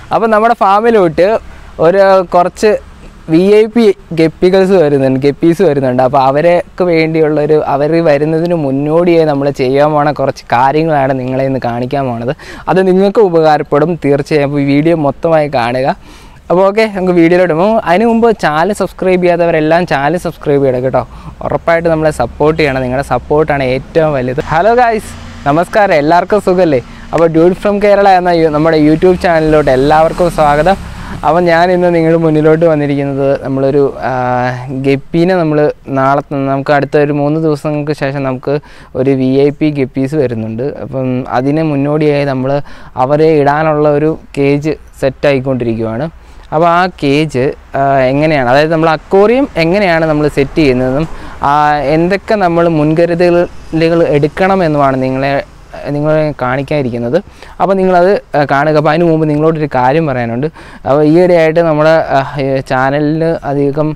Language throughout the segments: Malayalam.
അപ്പോൾ നമ്മുടെ ഫാമിലോട്ട് ഒരു കുറച്ച് വി ഐ പി ഗപ്പികൾസ് വരുന്നുണ്ട് ഗപ്പീസ് വരുന്നുണ്ട് അപ്പോൾ അവർക്ക് വേണ്ടിയുള്ളൊരു അവർ വരുന്നതിന് മുന്നോടിയായി നമ്മൾ ചെയ്യാൻ പോണ കുറച്ച് കാര്യങ്ങളാണ് നിങ്ങളെ ഇന്ന് കാണിക്കാൻ പോണത് അത് നിങ്ങൾക്ക് ഉപകാരപ്പെടും തീർച്ചയായും അപ്പോൾ ഈ വീഡിയോ മൊത്തമായി കാണുക അപ്പോൾ ഓക്കെ നമുക്ക് വീഡിയോയിലോട്ട് പോകും അതിന് മുമ്പ് ചാനൽ സബ്സ്ക്രൈബ് ചെയ്യാത്തവരെല്ലാം ചാനൽ സബ്സ്ക്രൈബ് ചെയ്യണം കേട്ടോ ഉറപ്പായിട്ട് നമ്മളെ സപ്പോർട്ട് ചെയ്യണം നിങ്ങളുടെ സപ്പോർട്ടാണ് ഏറ്റവും വലുത് ഹലോ ഗായ്സ് നമസ്കാരം എല്ലാവർക്കും സുഖമല്ലേ അപ്പോൾ ഡ്യൂഡ് ഫ്രം കേരള എന്ന യു- നമ്മുടെ യൂട്യൂബ് ചാനലിലോട്ട് എല്ലാവർക്കും സ്വാഗതം അപ്പോൾ ഞാൻ ഇന്ന് നിങ്ങളുടെ മുന്നിലോട്ട് വന്നിരിക്കുന്നത് നമ്മളൊരു ആ, ഗപ്പീനെ നമ്മൾ നാളെ നമുക്ക് അടുത്ത ഒരു മൂന്ന് ദിവസങ്ങൾക്ക് ശേഷം നമുക്ക് ഒരു വി ഐ പി ഗപ്പീസ് വരുന്നുണ്ട് അപ്പം അതിന് മുന്നോടിയായി നമ്മൾ അവരെ ഇടാനുള്ള ഒരു കേജ് സെറ്റായിക്കൊണ്ടിരിക്കുകയാണ് അപ്പോൾ ആ കേജ് എങ്ങനെയാണ് അതായത് നമ്മൾ അക്വോറിയം എങ്ങനെയാണ് നമ്മൾ സെറ്റ് ചെയ്യുന്നതെന്നും ആ, എന്തൊക്കെ നമ്മൾ മുൻകരുതലുകൾ എടുക്കണമെന്നുമാണ് നിങ്ങളെ നിങ്ങളെ കാണിക്കാതിരിക്കുന്നത് അപ്പോൾ നിങ്ങളത് ആ, കാണുക അപ്പോൾ അതിന് മുമ്പ് നിങ്ങളോടൊരു കാര്യം പറയാനുണ്ട് അപ്പോൾ ഈയിടെയായിട്ട് നമ്മുടെ ചാനലിന് അധികം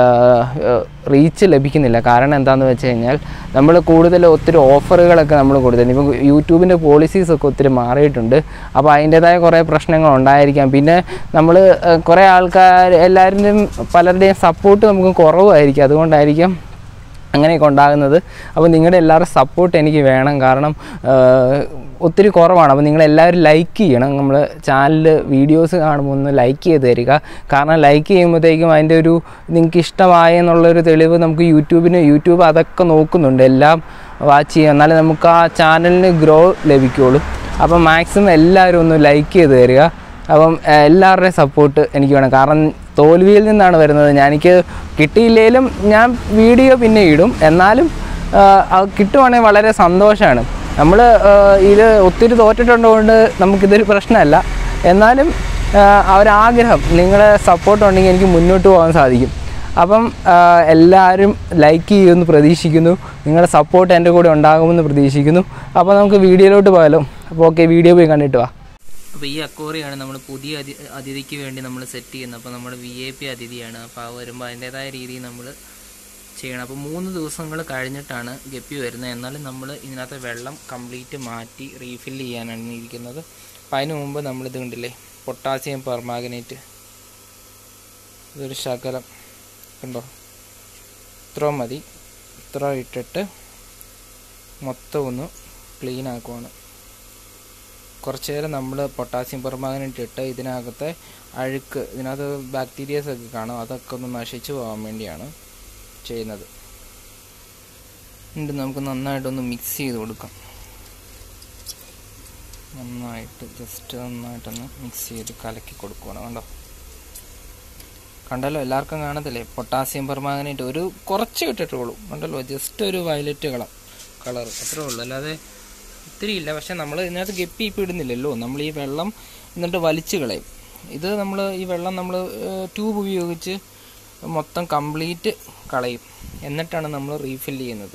റീച്ച് ലഭിക്കുന്നില്ല കാരണം എന്താണെന്ന് വെച്ച് കഴിഞ്ഞാൽ നമ്മൾ കൂടുതൽ ഒത്തിരി ഓഫറുകളൊക്കെ നമ്മൾ കൊടുത്തിട്ടുണ്ട് ഇപ്പം യൂട്യൂബിൻ്റെ പോളിസീസ് ഒക്കെ ഒത്തിരി മാറിയിട്ടുണ്ട് അപ്പോൾ അതിൻ്റേതായ കുറേ പ്രശ്നങ്ങൾ ഉണ്ടായിരിക്കാം പിന്നെ നമ്മൾ കുറേ ആൾക്കാർ എല്ലാവരുടെയും പലരുടെയും സപ്പോർട്ട് നമുക്ക് കുറവായിരിക്കും അതുകൊണ്ടായിരിക്കും അങ്ങനെയൊക്കെ ഉണ്ടാകുന്നത് അപ്പോൾ നിങ്ങളുടെ എല്ലാവരുടെ സപ്പോർട്ട് എനിക്ക് വേണം കാരണം ആ, ഒത്തിരി കുറവാണ് അപ്പോൾ നിങ്ങളെല്ലാവരും ലൈക്ക് ചെയ്യണം നമ്മൾ ചാനലിൽ വീഡിയോസ് കാണുമ്പോൾ ഒന്ന് ലൈക്ക് ചെയ്ത് തരിക കാരണം ലൈക്ക് ചെയ്യുമ്പോഴത്തേക്കും അതിൻ്റെ ഒരു നിങ്ങൾക്ക് ഇഷ്ടമായ എന്നുള്ളൊരു തെളിവ് നമുക്ക് യൂട്യൂബിന് യൂട്യൂബ് അതൊക്കെ നോക്കുന്നുണ്ട് എല്ലാം വാച്ച് ചെയ്യുക എന്നാലേ നമുക്ക് ആ ചാനലിന് ഗ്രോ ലഭിക്കുകയുള്ളൂ അപ്പോൾ മാക്സിമം എല്ലാവരും ഒന്ന് ലൈക്ക് ചെയ്ത് തരിക അപ്പം ഏഹ്, എല്ലാവരുടെയും സപ്പോർട്ട് എനിക്ക് വേണം കാരണം തോൽവിയിൽ നിന്നാണ് വരുന്നത് ഞാൻ എനിക്ക് കിട്ടിയില്ലെങ്കിലും ഞാൻ വീഡിയോ പിന്നെ ഇടും എന്നാലും ആഹ്, അത് കിട്ടുവാണെങ്കിൽ വളരെ സന്തോഷമാണ് നമ്മൾ ഇത് ഒത്തിരി തോറ്റിട്ടുള്ളതുകൊണ്ട് നമുക്കിതൊരു പ്രശ്നമല്ല എന്നാലും ആഹ്, ആ ഒരു ആഗ്രഹം നിങ്ങളുടെ സപ്പോർട്ട് ഉണ്ടെങ്കിൽ എനിക്ക് മുന്നോട്ട് പോകാൻ സാധിക്കും അപ്പം ആഹ്, എല്ലാവരും ലൈക്ക് ചെയ്യുമെന്ന് പ്രതീക്ഷിക്കുന്നു നിങ്ങളുടെ സപ്പോർട്ട് എൻ്റെ കൂടെ ഉണ്ടാകുമെന്ന് പ്രതീക്ഷിക്കുന്നു അപ്പോൾ നമുക്ക് വീഡിയോയിലോട്ട് പോയാലോ അപ്പോൾ ഓക്കെ വീഡിയോ പോയി കണ്ടിട്ട് വാ അപ്പോൾ ഈ അക്വോറിയാണ് നമ്മൾ പുതിയ അതി അതിഥിക്ക് വേണ്ടി നമ്മൾ സെറ്റ് ചെയ്യുന്നത് അപ്പോൾ നമ്മൾ വി ഐ പി അതിഥിയാണ് അപ്പോൾ ആ വരുമ്പോൾ അതിൻ്റേതായ രീതിയിൽ നമ്മൾ ചെയ്യണം അപ്പോൾ മൂന്ന് ദിവസങ്ങൾ കഴിഞ്ഞിട്ടാണ് ഗപ്പി വരുന്നത് എന്നാലും നമ്മൾ ഇതിനകത്ത് വെള്ളം കംപ്ലീറ്റ് മാറ്റി റീഫിൽ ചെയ്യാനാണ് ഇരിക്കുന്നത് അപ്പോൾ അതിന് മുമ്പ് നമ്മളിത് കണ്ടില്ലേ പൊട്ടാസ്യം പെർമാഗ്നേറ്റ് ഇതൊരു ശകലം കണ്ടോ ഇത്ര മതി ഇത്ര ഇട്ടിട്ട് മൊത്തം ഒന്ന് ക്ലീൻ ആക്കുവാണ് കുറച്ച് നേരം നമ്മൾ പൊട്ടാസ്യം പെർമാഗ്നേറ്റ് ഇട്ട് ഇതിനകത്തെ അഴുക്ക് ഇതിനകത്ത് ബാക്ടീരിയസ് ഒക്കെ കാണും അതൊക്കെ ഒന്ന് നശിച്ചു പോകാൻ വേണ്ടിയാണ് ചെയ്യുന്നത് എന്നിട്ട് നമുക്ക് നന്നായിട്ടൊന്ന് മിക്സ് ചെയ്ത് കൊടുക്കാം നന്നായിട്ട് ജസ്റ്റ് നന്നായിട്ടൊന്ന് മിക്സ് ചെയ്ത് കലക്കി കൊടുക്കണം കണ്ടോ കണ്ടല്ലോ എല്ലാവർക്കും കാണത്തില്ലേ പൊട്ടാസ്യം പെർമാഗ്നേറ്റ് ഒരു കുറച്ച് ഇട്ടിട്ടുള്ളൂ കണ്ടല്ലോ ജസ്റ്റ് ഒരു വയലറ്റ് കളർ കളർ അത്രേ ഉള്ളൂ അല്ലാതെ ഒത്തിരി ഇല്ല പക്ഷെ നമ്മൾ ഇതിനകത്ത് ഗപ്പി ഇപ്പം ഇടുന്നില്ലല്ലോ നമ്മൾ ഈ വെള്ളം എന്നിട്ട് വലിച്ചു കളയും ഇത് നമ്മൾ ഈ വെള്ളം നമ്മൾ ട്യൂബ് ഉപയോഗിച്ച് മൊത്തം കംപ്ലീറ്റ് കളയും എന്നിട്ടാണ് നമ്മൾ റീഫിൽ ചെയ്യുന്നത്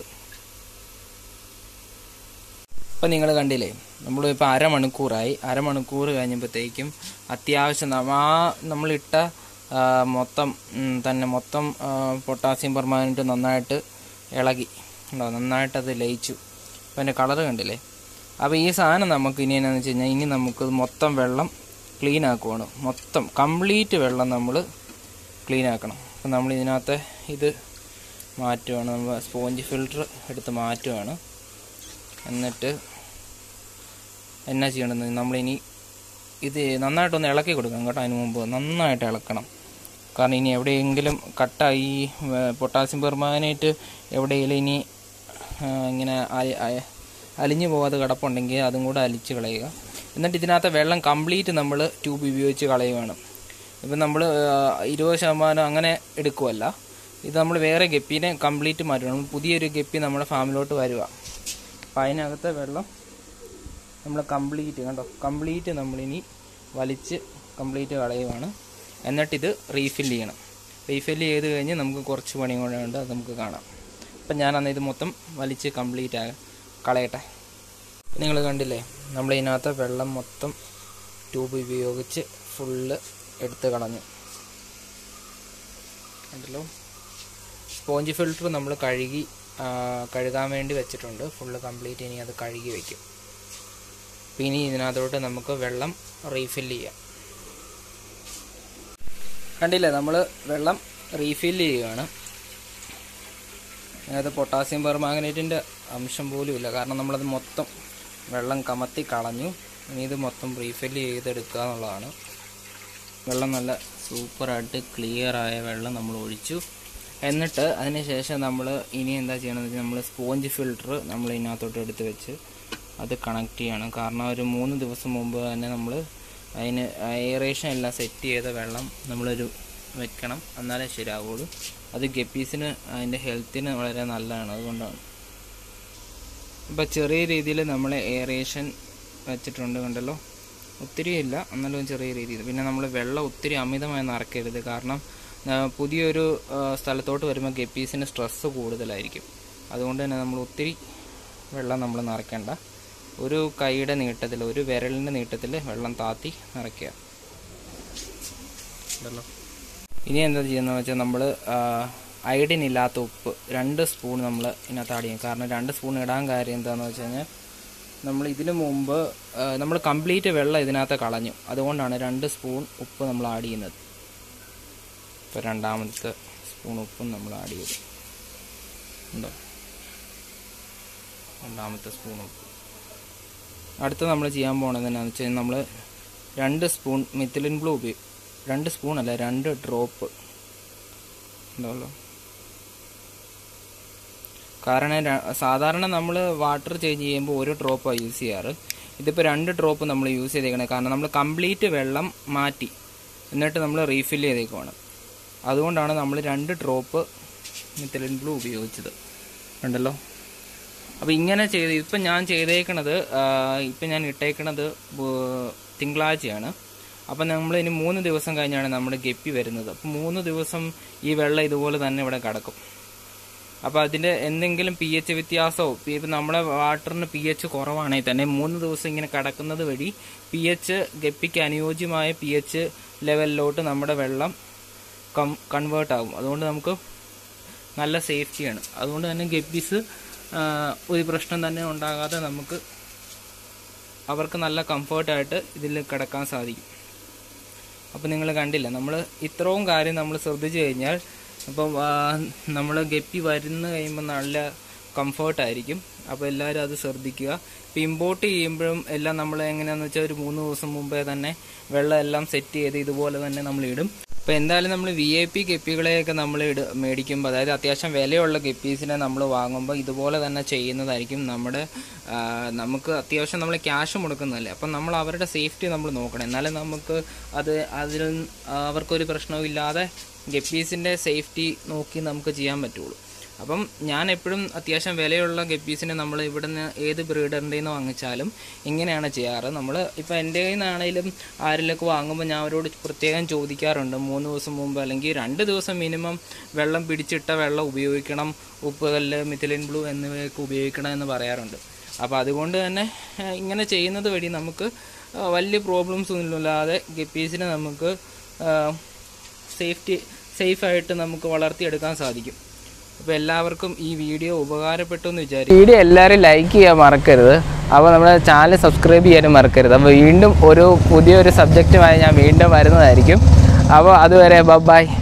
ഇപ്പം നിങ്ങൾ കണ്ടില്ലേ നമ്മൾ ഇപ്പോൾ അരമണിക്കൂറായി അരമണിക്കൂർ കഴിഞ്ഞപ്പോഴത്തേക്കും അത്യാവശ്യം നമ്മ- ആ നമ്മളിട്ട ആ, മൊത്തം ഉം, തന്നെ മൊത്തം ആ, പൊട്ടാസ്യം പെർമാനൻറ്റ് നന്നായിട്ട് ഇളകി ഉണ്ടോ നന്നായിട്ട് അത് ലയിച്ചു അപ്പോൾ അതിൻ്റെ കളറ് കണ്ടില്ലേ അപ്പോൾ ഈ സാധനം നമുക്ക് ഇനി എന്നാന്ന് വെച്ച് കഴിഞ്ഞാൽ ഇനി നമുക്ക് മൊത്തം വെള്ളം ക്ലീൻ ആക്കുവാണ് മൊത്തം കംപ്ലീറ്റ് വെള്ളം നമ്മൾ ക്ലീൻ ആക്കണം അപ്പം നമ്മൾ ഇതിനകത്ത് ഇത് മാറ്റുവാണ് നമ്മൾ സ്പോഞ്ച് ഫിൽറ്റർ എടുത്ത് മാറ്റുവാണ് എന്നിട്ട് എന്നാ ചെയ്യണമെന്ന് നമ്മളിനി ഇത് നന്നായിട്ടൊന്ന് ഇളക്കി കൊടുക്കണം കേട്ടോ അതിന് മുമ്പ് നന്നായിട്ട് ഇളക്കണം കാരണം ഇനി എവിടെയെങ്കിലും കട്ടായി പൊട്ടാസ്യം പെർമാനേറ്റ് എവിടെയെങ്കിലും ഇനി ആ, ഇങ്ങനെ അയ- അയ- അലിഞ്ഞു പോകാതെ കിടപ്പുണ്ടെങ്കിൽ അതും കൂടെ അലിച്ച് കളയുക എന്നിട്ട് ഇതിനകത്ത് വെള്ളം കംപ്ലീറ്റ് നമ്മൾ ട്യൂബ് ഉപയോഗിച്ച് കളയുകയാണ് ഇപ്പം നമ്മൾ ഇരുപത് ശതമാനം അങ്ങനെ എടുക്കുമല്ല ഇത് നമ്മൾ വേറെ ഗപ്പീനെ കംപ്ലീറ്റ് മാറ്റണം പുതിയൊരു ഗപ്പി നമ്മുടെ ഫാമിലോട്ട് വരിക അപ്പം അതിനകത്തെ വെള്ളം നമ്മൾ കംപ്ലീറ്റ് കണ്ടോ കംപ്ലീറ്റ് നമ്മളിനി വലിച്ച് കംപ്ലീറ്റ് കളയുവാണ് എന്നിട്ടിത് റീഫിൽ ചെയ്യണം റീഫിൽ ചെയ്ത് കഴിഞ്ഞ് നമുക്ക് കുറച്ച് പണിയും കൂടെ ഉണ്ട് അത് നമുക്ക് കാണാം അപ്പം ഞാൻ അന്ന് ഇത് മൊത്തം വലിച്ച് കംപ്ലീറ്റ് ആ കളയട്ടെ നിങ്ങൾ കണ്ടില്ലേ നമ്മൾ ഇതിനകത്ത് വെള്ളം മൊത്തം ട്യൂബ് ഉപയോഗിച്ച് ഫുള്ള് എടുത്ത് കളഞ്ഞു കണ്ടല്ലോ സ്പോഞ്ച് ഫിൽറ്റർ നമ്മൾ കഴുകി ആ, കഴുകാൻ വേണ്ടി വെച്ചിട്ടുണ്ട് ഫുള്ള് കംപ്ലീറ്റ് ഇനി അത് കഴുകി വെക്കും പിന്നെ ഇതിനകത്തോട്ട് നമുക്ക് വെള്ളം റീഫിൽ ചെയ്യാം കണ്ടില്ലേ നമ്മൾ വെള്ളം റീഫിൽ ചെയ്യുകയാണ് അത് പൊട്ടാസ്യം പെർമാഗ്നേറ്റിൻ്റെ അംശം പോലും ഇല്ല കാരണം നമ്മളത് മൊത്തം വെള്ളം കമത്തി കളഞ്ഞു ഇനി ഇത് മൊത്തം റീഫിൽ ചെയ്തെടുക്കുക എന്നുള്ളതാണ് വെള്ളം നല്ല സൂപ്പറായിട്ട് ക്ലിയർ ആയ വെള്ളം നമ്മൾ ഒഴിച്ചു എന്നിട്ട് അതിന് ശേഷം നമ്മൾ ഇനി എന്താ ചെയ്യണമെന്ന് വെച്ചാൽ നമ്മൾ സ്പോഞ്ച് ഫിൽട്ടർ നമ്മൾ ഇതിനകത്തോട്ട് എടുത്ത് വെച്ച് അത് കണക്ട് ചെയ്യണം കാരണം ഒരു മൂന്ന് ദിവസം മുമ്പ് തന്നെ നമ്മൾ അതിന് എയറേഷൻ എല്ലാം സെറ്റ് ചെയ്ത വെള്ളം നമ്മളൊരു വെക്കണം എന്നാലേ ശരിയാവുള്ളൂ അത് ഗപ്പീസിന് അതിൻ്റെ ഹെൽത്തിന് വളരെ നല്ലതാണ് അതുകൊണ്ടാണ് ഇപ്പം ചെറിയ രീതിയിൽ നമ്മൾ എയറേഷൻ വെച്ചിട്ടുണ്ട് കണ്ടല്ലോ ഒത്തിരി ഇല്ല എന്നാലും ചെറിയ രീതിയിൽ പിന്നെ നമ്മൾ വെള്ളം ഒത്തിരി അമിതമായി നിറക്കരുത് കാരണം ആ, പുതിയൊരു ആ, സ്ഥലത്തോട്ട് വരുമ്പോൾ ഗപ്പീസിന് സ്ട്രെസ്സ് കൂടുതലായിരിക്കും അതുകൊണ്ട് തന്നെ നമ്മൾ ഒത്തിരി വെള്ളം നമ്മൾ നിറയ്ക്കേണ്ട ഒരു കൈയുടെ നീട്ടത്തിൽ ഒരു വിരലിൻ്റെ നീട്ടത്തിൽ വെള്ളം താത്തി നിറയ്ക്കുക ഉണ്ടല്ലോ ഇനി എന്താ ചെയ്യുന്നത് വെച്ചാൽ നമ്മൾ അയഡിൻ ഇല്ലാത്ത ഉപ്പ് രണ്ട് സ്പൂൺ നമ്മൾ ഇതിനകത്ത് ആഡ് ചെയ്യും കാരണം രണ്ട് സ്പൂൺ ഇടാൻ കാര്യം എന്താണെന്ന് വെച്ച് കഴിഞ്ഞാൽ നമ്മൾ ഇതിനു മുമ്പ് നമ്മൾ കംപ്ലീറ്റ് വെള്ളം ഇതിനകത്ത് കളഞ്ഞു അതുകൊണ്ടാണ് രണ്ട് സ്പൂൺ ഉപ്പ് നമ്മൾ ആഡ് ചെയ്യുന്നത് ഇപ്പോൾ രണ്ടാമത്തെ സ്പൂൺ ഉപ്പും നമ്മൾ ആഡ് ചെയ്തു ഉണ്ടോ രണ്ടാമത്തെ സ്പൂൺ ഉപ്പ് അടുത്ത നമ്മൾ ചെയ്യാൻ പോണത് എന്നാന്ന് വെച്ച് കഴിഞ്ഞാൽ നമ്മൾ രണ്ട് സ്പൂൺ മിഥിലിൻ ബ്ലൂ ഉപയോഗി രണ്ട് സ്പൂൺ അല്ല രണ്ട് ഡ്രോപ്പ് ഉണ്ടല്ലോ കാരണം ര- സാധാരണ നമ്മൾ വാട്ടർ ചേഞ്ച് ചെയ്യുമ്പോൾ ഒരു ഡ്രോപ്പാണ് യൂസ് ചെയ്യാറ് ഇതിപ്പോൾ രണ്ട് ഡ്രോപ്പ് നമ്മൾ യൂസ് ചെയ്തേക്കണേ കാരണം നമ്മൾ കംപ്ലീറ്റ് വെള്ളം മാറ്റി എന്നിട്ട് നമ്മൾ റീഫിൽ ചെയ്തേക്കുവാണ് അതുകൊണ്ടാണ് നമ്മൾ രണ്ട് ഡ്രോപ്പ് മിത്തലിൻ ബ്ലൂ ഉപയോഗിച്ചത് ഉണ്ടല്ലോ അപ്പോൾ ഇങ്ങനെ ചെയ്ത് ഇപ്പം ഞാൻ ചെയ്തേക്കണത് ഇപ്പം ഞാൻ ഇട്ടേക്കണത് ബു- തിങ്കളാഴ്ചയാണ് അപ്പം നമ്മൾ ഇനി മൂന്ന് ദിവസം കഴിഞ്ഞാണ് നമ്മുടെ ഗപ്പി വരുന്നത് അപ്പം മൂന്ന് ദിവസം ഈ വെള്ളം ഇതുപോലെ തന്നെ ഇവിടെ കിടക്കും അപ്പോൾ അതിൻ്റെ എന്തെങ്കിലും പി എച്ച് വ്യത്യാസമോ ഇപ്പം നമ്മുടെ വാട്ടറിന് പി എച്ച് കുറവാണെങ്കിൽ തന്നെ മൂന്ന് ദിവസം ഇങ്ങനെ കിടക്കുന്നത് വഴി പി എച്ച് ഗപ്പിക്ക് അനുയോജ്യമായ പി എച്ച് ലെവലിലോട്ട് നമ്മുടെ വെള്ളം കം കൺവേർട്ട് ആകും അതുകൊണ്ട് നമുക്ക് നല്ല സേഫ്റ്റിയാണ് അതുകൊണ്ട് തന്നെ ഗപ്പീസ് ഒരു പ്രശ്നം തന്നെ ഉണ്ടാകാതെ നമുക്ക് അവർക്ക് നല്ല കംഫർട്ടായിട്ട് ഇതിൽ കിടക്കാൻ സാധിക്കും അപ്പോൾ നിങ്ങൾ കണ്ടില്ല നമ്മൾ ഇത്രയും കാര്യം നമ്മൾ ശ്രദ്ധിച്ചു കഴിഞ്ഞാൽ അപ്പം നമ്മൾ ഗപ്പി വരുന്ന കഴിയുമ്പോൾ നല്ല കംഫർട്ടായിരിക്കും അപ്പോൾ എല്ലാവരും അത് ശ്രദ്ധിക്കുക ഇപ്പോൾ ഇമ്പോർട്ട് ചെയ്യുമ്പോഴും എല്ലാം നമ്മൾ എങ്ങനെയാണെന്ന് വെച്ചാൽ ഒരു മൂന്ന് ദിവസം മുമ്പേ തന്നെ വെള്ളം എല്ലാം സെറ്റ് ചെയ്ത് ഇതുപോലെ തന്നെ നമ്മൾ ഇടും അപ്പോൾ എന്തായാലും നമ്മൾ വി ഐ പി ഗപ്പികളെയൊക്കെ നമ്മൾ ഇട മേടിക്കുമ്പോൾ അതായത് അത്യാവശ്യം വിലയുള്ള ഗപ്പീസിനെ നമ്മൾ വാങ്ങുമ്പോൾ ഇതുപോലെ തന്നെ ചെയ്യുന്നതായിരിക്കും നമ്മുടെ ആ, നമുക്ക് അത്യാവശ്യം നമ്മൾ ക്യാഷ് മുടക്കുന്നതല്ലേ അപ്പം നമ്മൾ അവരുടെ സേഫ്റ്റി നമ്മൾ നോക്കണം എന്നാലേ നമുക്ക് അത് അതിൽ അവർക്കൊരു പ്രശ്നവും ഇല്ലാതെ ഗപ്പീസിൻ്റെ സേഫ്റ്റി നോക്കി നമുക്ക് ചെയ്യാൻ പറ്റുള്ളൂ അപ്പം ഞാൻ എപ്പോഴും അത്യാവശ്യം വിലയുള്ള ഗപ്പീസിനെ നമ്മൾ ഇവിടുന്ന് ഏത് ബ്രീഡറിൻ്റെ നിന്ന് വാങ്ങിച്ചാലും ഇങ്ങനെയാണ് ചെയ്യാറ് നമ്മൾ ഇപ്പോൾ എൻ്റെ കയ്യിൽ നിന്നാണെങ്കിലും ആരിലൊക്കെ വാങ്ങുമ്പോൾ ഞാൻ അവരോട് പ്രത്യേകം ചോദിക്കാറുണ്ട് മൂന്ന് ദിവസം മുമ്പ് അല്ലെങ്കിൽ രണ്ട് ദിവസം മിനിമം വെള്ളം പിടിച്ചിട്ട വെള്ളം ഉപയോഗിക്കണം ഉപ്പ് കല്ല് മിഥിലിൻ ബ്ലൂ എന്നിവയൊക്കെ ഉപയോഗിക്കണം എന്ന് പറയാറുണ്ട് അപ്പോൾ അതുകൊണ്ട് തന്നെ ആ, ഇങ്ങനെ ചെയ്യുന്നത് വഴി നമുക്ക് ആ, വലിയ പ്രോബ്ലംസ് ഒന്നും ഇല്ലാതെ ഗപ്പീസിനെ നമുക്ക് സേഫ്റ്റി സേഫായിട്ട് നമുക്ക് വളർത്തിയെടുക്കാൻ സാധിക്കും അപ്പോൾ എല്ലാവർക്കും ഈ വീഡിയോ ഉപകാരപ്പെട്ടു എന്ന് വിചാരിക്കും വീഡിയോ എല്ലാവരും ലൈക്ക് ചെയ്യാൻ മറക്കരുത് അപ്പോൾ നമ്മുടെ ചാനൽ സബ്സ്ക്രൈബ് ചെയ്യാനും മറക്കരുത് അപ്പോൾ വീണ്ടും ഒരു പുതിയൊരു സബ്ജക്റ്റുമായി ഞാൻ വീണ്ടും വരുന്നതായിരിക്കും അപ്പോൾ അതുവരെ ബൈ